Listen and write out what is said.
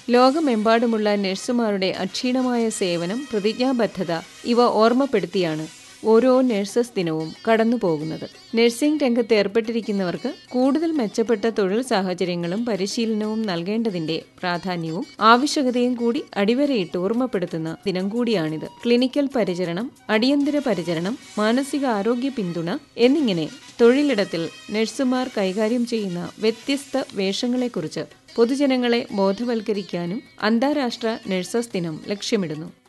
ലോകമെമ്പാടുമുള്ള നഴ്സുമാരുടെ അക്ഷീണമായ സേവനം പ്രതിജ്ഞാബദ്ധത ഇവ ഓർമ്മപ്പെടുത്തിയാണ് ഓരോ നഴ്സസ് ദിനവും കടന്നു പോകുന്നത് നഴ്സിംഗ് രംഗത്ത് ഏർപ്പെട്ടിരിക്കുന്നവർക്ക് കൂടുതൽ മെച്ചപ്പെട്ട തൊഴിൽ സാഹചര്യങ്ങളും പരിശീലനവും നൽകേണ്ടതിന്റെ പ്രാധാന്യവും ആവശ്യകതയും കൂടി അടിവരയിട്ട് ഓർമ്മപ്പെടുത്തുന്ന ദിനം കൂടിയാണിത് ക്ലിനിക്കൽ പരിചരണം അടിയന്തര പരിചരണം മാനസിക ആരോഗ്യ പിന്തുണ എന്നിങ്ങനെ തൊഴിലിടത്തിൽ നഴ്സുമാർ കൈകാര്യം ചെയ്യുന്ന വ്യത്യസ്ത വേഷങ്ങളെക്കുറിച്ച് പൊതുജനങ്ങളെ ബോധവൽക്കരിക്കാനും അന്താരാഷ്ട്ര നഴ്സസ് ദിനം ലക്ഷ്യമിടുന്നു